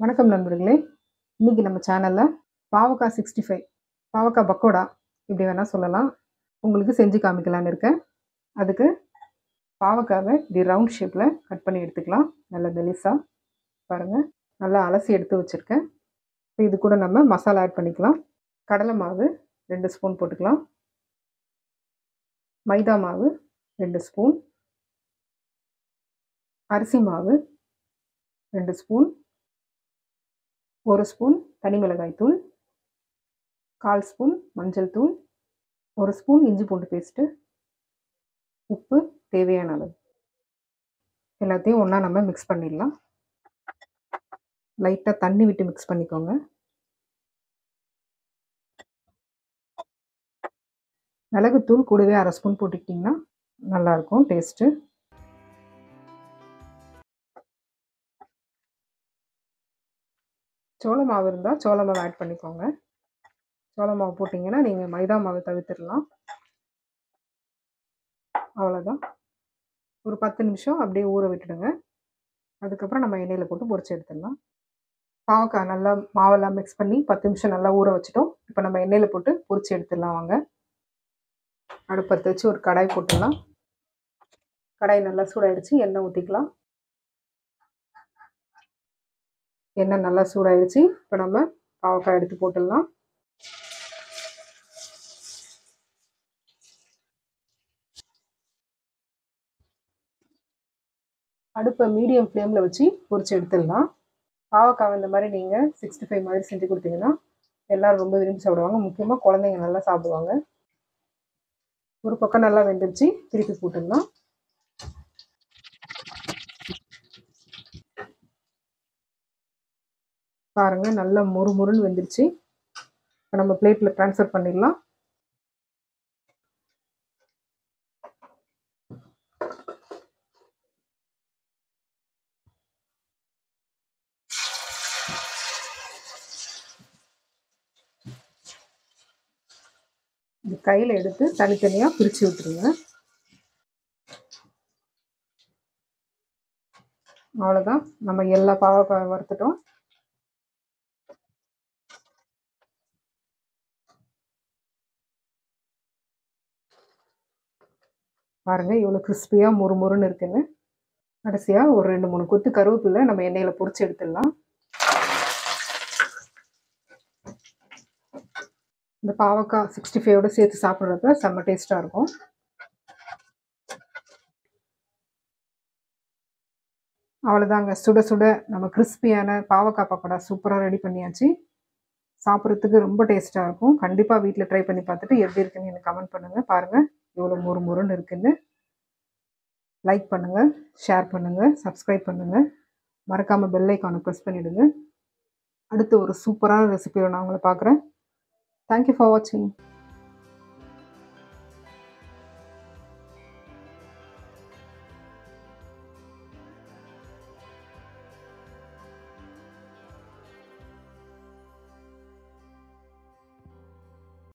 வணக்கம் நண்பர்களே இன்னைக்கு நம்ம சேனலில் பாவக்காய் சிக்ஸ்டி ஃபைவ் பாவக்காய் பக்கோடா இப்படி வேணால் சொல்லலாம் உங்களுக்கு செஞ்சு காமிக்கலான்னு இருக்கேன் அதுக்கு பாவக்காவை இப்படி ரவுண்ட் ஷேப்பில் கட் பண்ணி எடுத்துக்கலாம் நல்ல மெலிசாக பாருங்கள் நல்லா அலசி எடுத்து வச்சுருக்கேன் இப்போ இது கூட நம்ம மசாலா ஆட் பண்ணிக்கலாம் கடலை மாவு ரெண்டு ஸ்பூன் போட்டுக்கலாம் மைதா மாவு ரெண்டு ஸ்பூன் அரிசி மாவு ரெண்டு ஸ்பூன் ஒரு ஸ்பூன் தனி மிளகாய் தூள் கால் ஸ்பூன் மஞ்சள் தூள் ஒரு ஸ்பூன் இஞ்சி பூண்டு பேஸ்ட்டு உப்பு தேவையான அளவு எல்லாத்தையும் ஒன்றா நம்ம மிக்ஸ் பண்ணிடலாம் லைட்டாக தண்ணி விட்டு மிக்ஸ் பண்ணிக்கோங்க மிளகுத்தூள் கூடவே அரை ஸ்பூன் போட்டுக்கிட்டிங்கன்னா நல்லாயிருக்கும் டேஸ்ட்டு சோள மாவு இருந்தால் சோள மாவு ஆட் பண்ணிக்கோங்க சோள மாவு போட்டிங்கன்னா நீங்கள் மைதா மாவு தவிர்த்துடலாம் அவ்வளோதான் ஒரு பத்து நிமிஷம் அப்படியே ஊற விட்டுடுங்க அதுக்கப்புறம் நம்ம எண்ணெயில் போட்டு பொரிச்சு எடுத்துடலாம் பாவக்காய் நல்லா மாவெல்லாம் மிக்ஸ் பண்ணி பத்து நிமிஷம் நல்லா ஊற வச்சிட்டோம் இப்போ நம்ம எண்ணெயில் போட்டு பொரிச்சு எடுத்துடலாம் வாங்க அடுப்பத்தை வச்சு ஒரு கடாய் போட்டுடலாம் கடாய் நல்லா சூடாயிடுச்சு எண்ணெய் ஊற்றிக்கலாம் எண்ணெய் நல்லா சூடாயிடுச்சு இப்போ நம்ம பாவக்காய் எடுத்து போட்டுடலாம் அடுப்பை மீடியம் ஃப்ளேமில் வச்சு பொரிச்சு எடுத்துடலாம் பாவக்காய் இந்த மாதிரி நீங்கள் சிக்ஸ்டி ஃபைவ் மாதிரி செஞ்சு கொடுத்தீங்கன்னா எல்லோரும் ரொம்ப விரும்பி சாப்பிடுவாங்க முக்கியமாக குழந்தைங்க நல்லா சாப்பிடுவாங்க ஒரு பக்கம் நல்லா வெந்துருச்சு திருப்பி போட்டுடலாம் பாருங்கள் நல்லா மொறு மொறுன்னு வெந்துருச்சு இப்போ நம்ம பிளேட்டில் ட்ரான்ஸ்ஃபர் பண்ணிடலாம் இது கையில் எடுத்து தனித்தனியாக பிரித்து விட்டுருங்க அவ்வளோதான் நம்ம எல்லா பாவக்காய் வறுத்துட்டோம் பாருங்கள் இவ்வளோ கிறிஸ்பியாக முறு முறுன்னு இருக்குன்னு கடைசியாக ஒரு ரெண்டு மூணு கொத்து கருவேப்பிலை நம்ம எண்ணெயில் பொரிச்சு எடுத்துடலாம் இந்த பாவக்காய் சிக்ஸ்டி ஃபைவோட சேர்த்து சாப்பிட்றப்ப செம்ம டேஸ்ட்டாக இருக்கும் அவ்வளோதாங்க சுட சுட நம்ம கிறிஸ்பியான பாவக்காய் பக்கோடா சூப்பராக ரெடி பண்ணியாச்சு சாப்பிட்றதுக்கு ரொம்ப டேஸ்ட்டாக இருக்கும் கண்டிப்பாக வீட்டில் ட்ரை பண்ணி பார்த்துட்டு எப்படி இருக்குன்னு எனக்கு கமெண்ட் பண்ணுங்கள் பாருங்கள் எவ்வளோ முறு முறுன்னு இருக்குன்னு லைக் பண்ணுங்கள் ஷேர் பண்ணுங்கள் சப்ஸ்கிரைப் பண்ணுங்கள் மறக்காமல் பெல் ஐக்கானை ப்ரெஸ் பண்ணிவிடுங்க அடுத்து ஒரு சூப்பரான ரெசிபியோட நான் உங்களை பார்க்குறேன் தேங்க்யூ ஃபார் வாட்சிங்